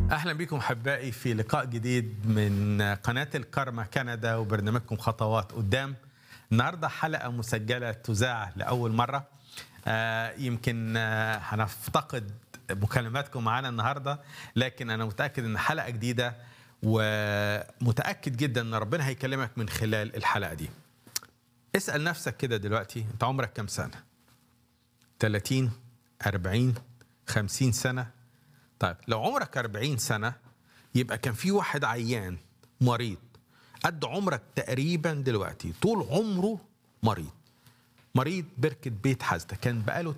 اهلا بكم احبائي في لقاء جديد من قناه الكرمة كندا وبرنامجكم خطوات قدام النهارده حلقه مسجله تذاع لاول مره آه يمكن آه هنفتقد مكالماتكم معانا النهارده لكن انا متاكد ان حلقه جديده ومتاكد جدا ان ربنا هيكلمك من خلال الحلقه دي اسال نفسك كده دلوقتي انت عمرك كام سنه 30 40 50 سنه طيب لو عمرك 40 سنة يبقى كان في واحد عيان مريض قد عمرك تقريبا دلوقتي طول عمره مريض مريض بركة بيت حزدة كان بقاله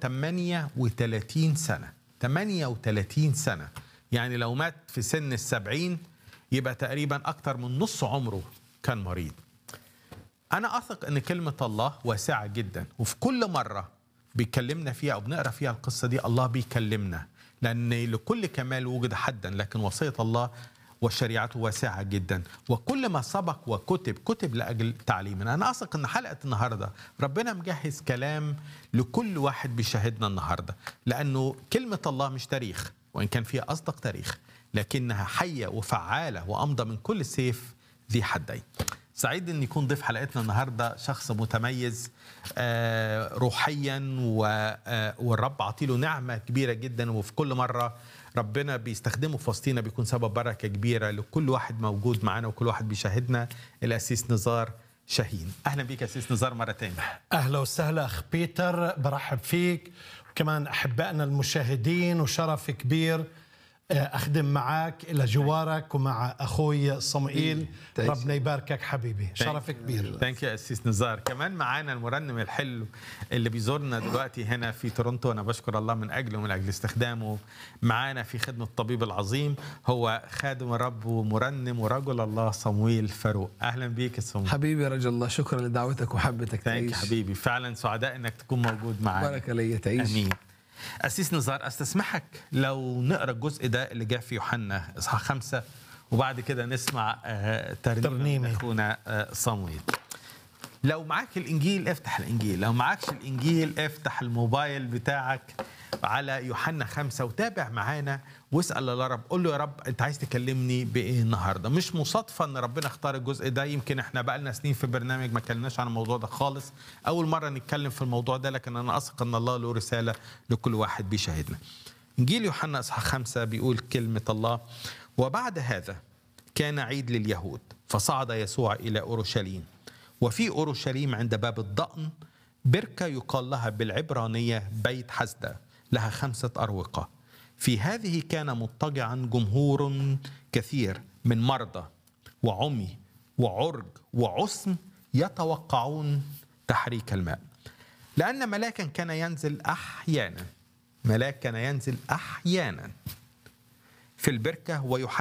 38 سنة 38 سنة يعني لو مات في سن السبعين يبقى تقريبا أكتر من نص عمره كان مريض أنا أثق أن كلمة الله واسعة جدا وفي كل مرة بيكلمنا فيها أو بنقرأ فيها القصة دي الله بيكلمنا لأن لكل كمال وجد حدا لكن وصية الله وشريعته واسعة جدا وكل ما سبق وكتب كتب لأجل تعليمنا أنا أثق أن حلقة النهاردة ربنا مجهز كلام لكل واحد بيشاهدنا النهاردة لأنه كلمة الله مش تاريخ وإن كان فيها أصدق تاريخ لكنها حية وفعالة وأمضى من كل سيف ذي حدين سعيد ان يكون ضيف حلقتنا النهارده شخص متميز روحيا والرب عطيله نعمه كبيره جدا وفي كل مره ربنا بيستخدمه في وسطينا بيكون سبب بركه كبيره لكل واحد موجود معانا وكل واحد بيشاهدنا الاسيس نزار شاهين اهلا بيك اسيس نزار مره ثانيه اهلا وسهلا اخ بيتر برحب فيك وكمان احبائنا المشاهدين وشرف كبير اخدم معك الى جوارك ومع اخوي صموئيل ربنا يباركك حبيبي شرف كبير ثانك يو اسيس نزار كمان معانا المرنم الحلو اللي بيزورنا دلوقتي هنا في تورونتو انا بشكر الله من اجله ومن اجل استخدامه معانا في خدمه الطبيب العظيم هو خادم الرب ومرنم ورجل الله صمويل فاروق اهلا بيك يا صمويل حبيبي يا رجل الله شكرا لدعوتك وحبتك ثانك حبيبي فعلا سعداء انك تكون موجود معانا بارك لي تعيش امين أسيس نزار أستسمحك لو نقرأ الجزء ده اللي جاء في يوحنا إصحاح خمسة وبعد كده نسمع ترنيمة أخونا صمويل لو معاك الإنجيل افتح الإنجيل لو معاكش الإنجيل افتح الموبايل بتاعك على يوحنا خمسة وتابع معانا واسأل الله رب قول له يا رب أنت عايز تكلمني بإيه النهاردة مش مصادفة أن ربنا اختار الجزء ده يمكن إحنا بقى لنا سنين في برنامج ما اتكلمناش عن الموضوع ده خالص أول مرة نتكلم في الموضوع ده لكن أنا أثق أن الله له رسالة لكل واحد بيشاهدنا إنجيل يوحنا إصحاح خمسة بيقول كلمة الله وبعد هذا كان عيد لليهود فصعد يسوع إلى أورشليم وفي أورشليم عند باب الضأن بركة يقال لها بالعبرانية بيت حسدة لها خمسة أروقة في هذه كان مضطجعا جمهور كثير من مرضى وعمي وعرج وعسم يتوقعون تحريك الماء لأن ملاكا كان ينزل أحيانا ملاك كان ينزل أحيانا في البركة ويحرك